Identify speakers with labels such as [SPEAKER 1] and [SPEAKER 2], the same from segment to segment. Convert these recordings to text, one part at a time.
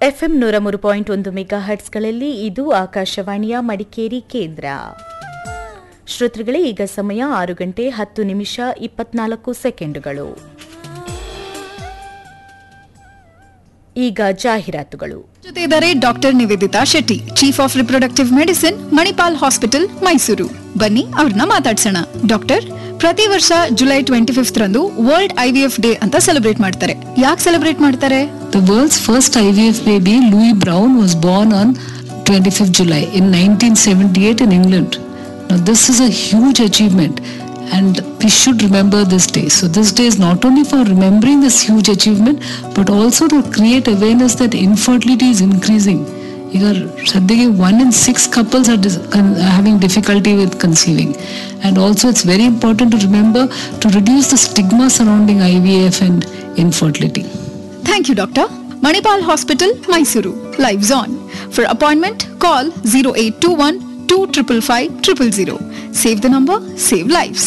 [SPEAKER 1] FM ನೂರ ಮೂರು point ಒಂದು ಮೆಗಾ ಹರ್ಟ್ಸ್ಗಳಲ್ಲಿ ಇದು ಆಕಾಶವಾಣಿಯ ಮಡಿಕೇರಿ ಕೇಂದ್ರ ಶ್ರೋತೃಗಳೇ ಈಗ ಸಮಯ ಆರು ಗಂಟೆ ಹತ್ತು ನಿಮಿಷ ಇಪ್ಪತ್ನಾಲ್ಕು ಸೆಕೆಂಡುಗಳು ಈಗ ಜಾಹೀರಾತುಗಳು
[SPEAKER 2] ಜೊತೆ ಇದ್ದಾರೆ doctor Nivedita Shetty chief of reproductive medicine Manipal hospital Mysuru ಬನ್ನಿ ಅವ್ರನ್ನ ಮಾತಾಡ್ಸೋಣ ಡಾಕ್ಟರ್ ಪ್ರತಿ ವರ್ಷ ಜುಲೈ ಟ್ವೆಂಟಿ ಫಿಫ್ತ್ ರಂದು ವರ್ಲ್ಡ್ ಐವಿಎಫ್ ಡೇ ಅಂತ ಸೆಲೆಬ್ರೇಟ್ ಮಾಡ್ತಾರೆ ಯಾಕೆ ಸೆಲೆಬ್ರೇಟ್ ಮಾಡ್ತಾರೆ
[SPEAKER 3] The world's first IVF baby, Louis Brown, was born on 25th July in 1978 in England. Now, this is a huge achievement, and we should remember this day. So, this day is not only for remembering this huge achievement, but also to create awareness that infertility is increasing. ಈಗ ಸದ್ಯಕ್ಕೆ one in six couples are having difficulty with conceiving and also it's very important to remember to reduce the stigma surrounding I V F and infertility
[SPEAKER 2] thank you doctor Manipal hospital Mysuru lives on for appointment call zero eight two one two triple five triple zero save the number save lives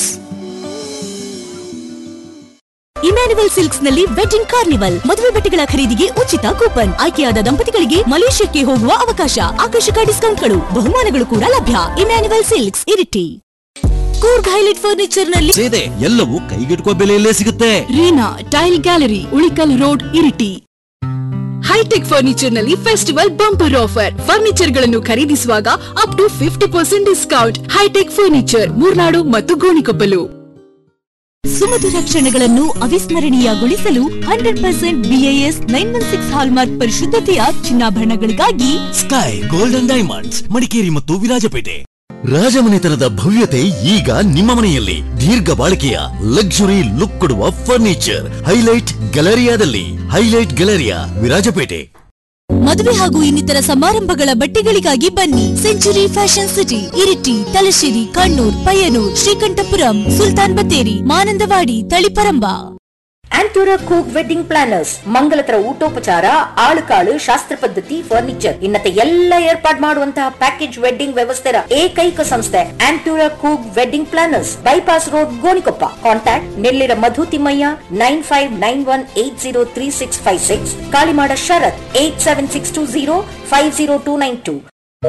[SPEAKER 4] Emmanuel Silks ನಲ್ಲಿ wedding carnival ಮದುವೆ ಬಟ್ಟೆಗಳ ಖರೀದಿಗೆ ಉಚಿತ coupon ಆಯ್ಕೆಯಾದ ದಂಪತಿಗಳಿಗೆ ಮಲೇಷ್ಯಾಕ್ಕೆ ಹೋಗುವ ಅವಕಾಶ ಆಕರ್ಷಕ ಡಿಸ್ಕೌಂಟ್ಗಳು ಬಹುಮಾನಗಳು ಕೂಡ ಲಭ್ಯ Emmanuel Silks Iritty Coorg Highlight furniture ನಲ್ಲಿ
[SPEAKER 5] ಸೇದೆ ಎಲ್ಲವೂ ಕೈಗೆಟುಕುವ ಬೆಲೆಯಲ್ಲೇ ಸಿಗುತ್ತೆ
[SPEAKER 4] Reena tile gallery Ulikal road Iritty Hitech furniture ನಲ್ಲಿ ಫೆಸ್ಟಿವಲ್ ಬಂಪರ್ ಆಫರ್ ಫರ್ನಿಚರ್ ಗಳನ್ನು ಖರೀದಿಸುವಾಗ up to fifty percent discount Hitech furniture Murnad ಮತ್ತು ಗೋಣಿಕೊಪ್ಪಲು ಸುಮಧುರ ಕ್ಷಣಗಳನ್ನು ಅವಿಸ್ಮರಣೀಯಗೊಳಿಸಲು hundred percent BIS nine one six hallmark ಪರಿಶುದ್ಧತೆಯ ಚಿನ್ನಾಭರಣಗಳಿಗಾಗಿ
[SPEAKER 5] ಸ್ಕೈ ಗೋಲ್ಡನ್ ಡೈಮಂಡ್ಸ್ ಮಡಿಕೇರಿ ಮತ್ತು ವಿರಾಜಪೇಟೆ ರಾಜಮನೆತನದ ಭವ್ಯತೆ ಈಗ ನಿಮ್ಮ ಮನೆಯಲ್ಲಿ ದೀರ್ಘ ಬಾಳಿಕೆಯ ಲಕ್ಸುರಿ ಲುಕ್ ಕೊಡುವ ಫರ್ನಿಚರ್ ಹೈಲೈಟ್ ಗ್ಯಾಲರಿಯಾದಲ್ಲಿ ಹೈಲೈಟ್ ಗ್ಯಾಲರಿಯಾ ವಿರಾಜಪೇಟೆ
[SPEAKER 4] ಮದುವೆ ಹಾಗೂ ಇನ್ನಿತರ ಸಮಾರಂಭಗಳ ಬಟ್ಟೆಗಳಿಗಾಗಿ ಬನ್ನಿ Century Fashion City Iritty Thalassery Kannur Payyanur Sreekandapuram Sultan Bathery Mananthavady Taliparamba
[SPEAKER 6] ಆಂಟೂರ ಕೂಕ್ ವೆಡ್ಡಿಂಗ್ ಪ್ಲಾನರ್ಸ್ ಮಂಗಲತರ ಊಟೋಪಚಾರ ಆಳುಕಾಳು ಶಾಸ್ತ್ರ ಪದ್ಧತಿ ಫರ್ನಿಚರ್ ಇನ್ನತೆ ಎಲ್ಲ ಏರ್ಪಾಡ್ ಮಾಡುವಂತಹ ಪ್ಯಾಕೇಜ್ ವೆಡ್ಡಿಂಗ್ ವ್ಯವಸ್ಥೆಯ ಏಕೈಕ ಸಂಸ್ಥೆ ಆಂಟೂರ ಕೂಕ್ wedding planners bypass road Gonikoppa contact Nellira Madhu Thimmaiah nine five nine one eight zero three six five six Kalimada Sharath eight seven six two zero five zero two nine two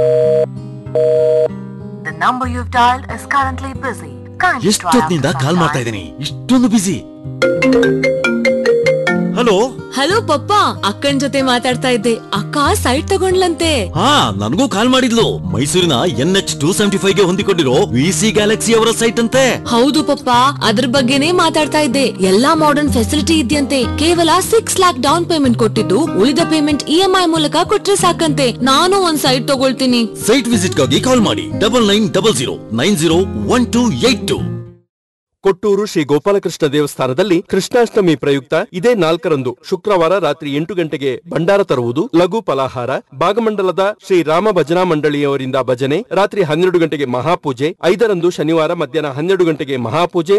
[SPEAKER 7] The number you've dialed is currently busy. Kindly try
[SPEAKER 5] ಎಷ್ಟೊತ್ತಿನಿಂದ
[SPEAKER 7] after
[SPEAKER 5] call
[SPEAKER 7] some
[SPEAKER 5] ಮಾಡ್ತಾ
[SPEAKER 7] time.
[SPEAKER 5] ಇದ್ದೀನಿ ಇಷ್ಟೊಂದು ಬಿಸಿ hello
[SPEAKER 4] hello ಪಪ್ಪ ಅಕ್ಕನ್ ಜೊತೆ ಮಾತಾಡ್ತಾ ಇದ್ದೆ ಅಕ್ಕ site ತಗೊಂಡ್ಲಂತೆ
[SPEAKER 5] ಹಾ ನನಗೂ ಕಾಲ್ ಮಾಡಿದ್ಲು ಮೈಸೂರಿನ N H two seventy five ಗೆ ಹೊಂದಿಕೊಂಡಿರೋ ವಿ ಸಿ ಗ್ಯಾಲಕ್ಸಿ ಅವರ ಸೈಟ್ ಅಂತೆ
[SPEAKER 4] ಹೌದು ಪಪ್ಪ ಅದ್ರ ಬಗ್ಗೆನೇ ಮಾತಾಡ್ತಾ ಇದ್ದೆ ಎಲ್ಲಾ ಮಾಡರ್ನ್ ಫೆಸಿಲಿಟಿ ಇದೆಯಂತೆ ಕೇವಲ ಸಿಕ್ಸ್ ಲ್ಯಾಕ್ ಡೌನ್ ಪೇಮೆಂಟ್ ಕೊಟ್ಟಿದ್ದು ಉಳಿದ ಪೇಮೆಂಟ್ ಇ ಎಂ ಐ ಮೂಲಕ ಕೊಟ್ರೆ ಸಾಕಂತೆ ನಾನು ಒಂದ್ ಸೈಟ್ ತಗೊಳ್ತೀನಿ
[SPEAKER 5] ಸೈಟ್ ವಿಸಿಟ್ ಗಾಗಿ ಕಾಲ್ ಮಾಡಿ double nine double zero nine zero one two eight two
[SPEAKER 8] Kotturu Shri Gopalakrishna ದೇವಸ್ಥಾನದಲ್ಲಿ ಕೃಷ್ಣಾಷ್ಟಮಿ ಪ್ರಯುಕ್ತ ಇದೇ ನಾಲ್ಕರಂದು ಶುಕ್ರವಾರ ರಾತ್ರಿ ಎಂಟು ಗಂಟೆಗೆ ಭಂಡಾರ ತರುವುದು ಲಘು ಫಲಾಹಾರ ಭಾಗಮಂಡಲದ ಶ್ರೀ ರಾಮ ಭಜನಾ ಮಂಡಳಿಯವರಿಂದ ಭಜನೆ ರಾತ್ರಿ ಹನ್ನೆರಡು ಗಂಟೆಗೆ ಮಹಾಪೂಜೆ ಐದರಂದು ಶನಿವಾರ ಮಧ್ಯಾಹ್ನ ಹನ್ನೆರಡು ಗಂಟೆಗೆ ಮಹಾಪೂಜೆ